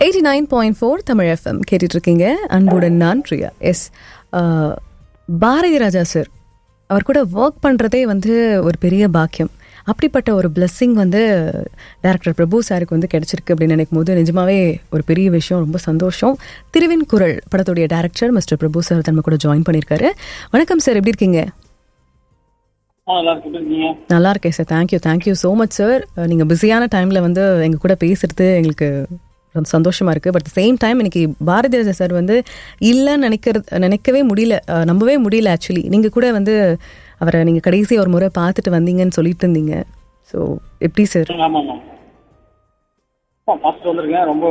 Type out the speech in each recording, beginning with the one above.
Eighty nine point four Tamil FM கேட்டுட்டு இருக்கீங்க அன்புடன் நான் பிரியா எஸ் பாரதி ராஜா சார் அவர் கூட ஒர்க் பண்ணுறதே வந்து ஒரு பெரிய பாக்கியம் அப்படிப்பட்ட ஒரு பிளெஸ்ஸிங் வந்து டேரக்டர் பிரபு சாருக்கு வந்து கிடைச்சிருக்கு அப்படின்னு நினைக்கும் போது நிஜமாவே ஒரு பெரிய விஷயம் ரொம்ப சந்தோஷம் திருவின் குரல் படத்துடைய டேரக்டர் மிஸ்டர் பிரபு சார் நம்ம கூட ஜாயின் பண்ணியிருக்காரு வணக்கம் சார் எப்படி இருக்கீங்க ஆ நல்லா இருக்கு எப்படி இருக்கீங்க நல்லா இருக்கேன் sir thank you thank you so much sir நீங்கள் பிஸியான டைமில் வந்து எங்கள் கூட பேசுறது எங்களுக்கு ரொம்ப சந்தோஷமா இருக்கு பட் சேம் டைம் இன்னைக்கு பாரதி ராஜா சார் வந்து இல்லைன்னு நினைக்கிறது நினைக்கவே முடியல அஹ், நம்பவே முடியல ஆக்சுவலி நீங்கள் கூட வந்து அவரை நீங்கள் கடைசி ஒரு முறை பார்த்துட்டு வந்தீங்கன்னு சொல்லிட்டு இருந்தீங்க ஸோ எப்படி சார் ஆமா ஆமா ஆ பார்த்துட்டு வந்திருக்கேன் ரொம்ப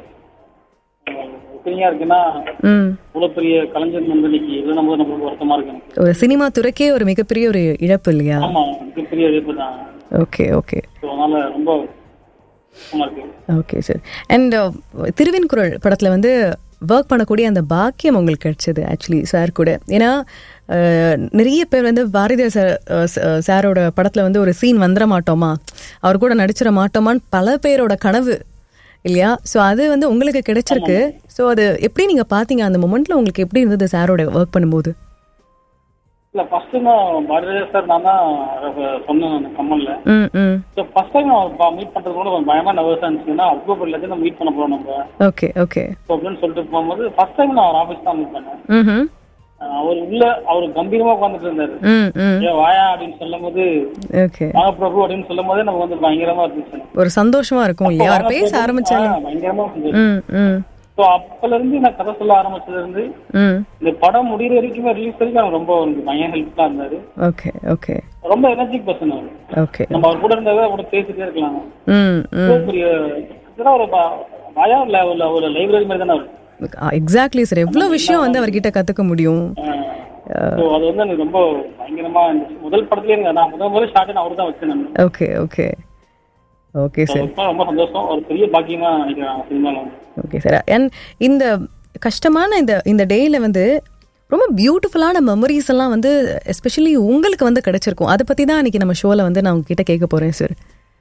ஒப்பீனியா இருக்குன்னா ம் இவ்வளவு பெரிய கலைஞர் வந்து இன்னைக்கு இல்லை நம்ம நம்மளுக்கு வருத்தமா இருக்கு எனக்கு ஒரு சினிமா துறைக்கே ஒரு மிகப்பெரிய ஒரு இழப்பு இல்லையா ஆமா மிகப்பெரிய இழப்பு தான் ஓகே ஓகே ஸோ அதனால ரொம்ப வருத்தமா இருக்கு ஓகே சார் அண்ட் திருவின் குரல் படத்தில் வந்து ஒர்க் பண்ணக்கூடிய அந்த பாக்கியம் உங்களுக்கு கிடைச்சது ஆக்சுவலி சார் கூட ஏன்னா அஹ், நிறைய பேர் வந்து பாரதிய சார் அஹ், ச- அஹ், சாரோட படத்தில் வந்து ஒரு சீன் வந்துட மாட்டோமா அவர் கூட நடிச்சிட மாட்டோமான்னு பல பேரோட கனவு இல்லையா ஸோ அது வந்து உங்களுக்கு கிடைச்சிருக்கு ஸோ அது எப்படி நீங்கள் பார்த்தீங்க அந்த மொமெண்ட்டில் உங்களுக்கு எப்படி இருந்தது சாரோட ஒர்க் பண்ணும்போது இல்ல ஃபர்ஸ்ட் நான் பாரதிய சார் நான் தான் அஹ், சொன்னேன் அந்த கம்மல்ல ம் ம் ஸோ ஃபர்ஸ்ட் டைம் நான் மீட் பண்றது கூட கொஞ்சம் பயமா நர்வஸா இருந்துச்சுன்னா அக்டோபர்ல இருந்து நம்ம மீட் பண்ண போறோம் நம்ம ஓகே ஓகே ஸோ அப்படின்னு சொல்லிட்டு போகும்போது ஃபர்ஸ்ட் டைம் நான் அவர் ஆஃபீஸ் தான் மீட் பண்ணேன் ம் அஹ், அவர் உள்ள அவர் கம்பீரமா உட்காந்துட்டு இருந்தாரு ம் ம் ஏன் வாயா அப்படின்னு சொல்லும் போது ஓகே வாங்க பிரபு அப்படின்னு சொல்லும் போதே நமக்கு வந்து பயங்கரமா இருந்துச்சு எனக்கு. ஒரு சந்தோஷமா இருக்கும் இல்லையா அவர் வாங்க பேச பிரபு, ஆரம்பிச்சாலே ஆ, பயங்கரமா இருந்துச்சு ம் ம் ஸோ அப்பல இருந்து நான் கதை சொல்ல ஆரம்பிச்சதுல இருந்து ம் இந்த படம் முடிகிற வரைக்குமே ரிலீஸ் வரைக்கும் அவர் ரொம்ப எனக்கு பயங்கர ஹெல்ப்ஃபுல்லா இருந்தாரு ஓகே ஓகே ரொம்ப எனர்ஜிக் பர்சன் அவர் ஓகே நம்ம அவர் கூட இருந்தாவே கூட பேசிட்டே இருக்கலாம் ம் ம் ரொம்ப பெரிய கிட்டத்தட்ட ஒரு ப- பயா லெவல்ல ஒரு லைப்ரரி மாதிரி தானே அவர் எக்ஸாக்ட்லி சார் எவ்வளோ விஷயம் வந்து அவர்கிட்ட கற்றுக்க முடியும் ஸோ அது வந்து எனக்கு ரொம்ப பயங்கரமா இருந்துச்சு முதல் படத்துலயே எனக்கு நான் முதல் முதல்ல ஸ்டார்ட் அவர் தான் வச்சேன் நான் ஓகே ஓகே ஓகே சார் ரொம்ப ரொம்ப சந்தோஷம் ஒரு பெரிய பாக்கியமா நினைக்கிறேன் சினிமாவில் வந்து ஓகே சார் அண்ட் இந்த கஷ்டமான இந்த இந்த டேயில் வந்து ரொம்ப பியூட்டிஃபுல்லான மெமரிஸ் எல்லாம் வந்து எஸ்பெஷலி உங்களுக்கு வந்து கிடைச்சிருக்கும் அதை பற்றி தான் இன்னைக்கு நம்ம ஷோவில் வந்து நான் உங்ககிட்ட கேட்க போகிறேன் சார்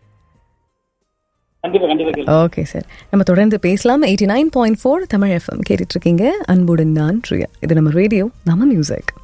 கண்டிப்பா கண்டிப்பா கேள்வி ஓகே சார் நம்ம தொடர்ந்து பேசலாம் eighty nine point four Tamil FM கேட்டுட்ருக்கீங்க அன்புடன் நான் ட்ரியா இது நம்ம ரேடியோ நம்ம மியூசிக்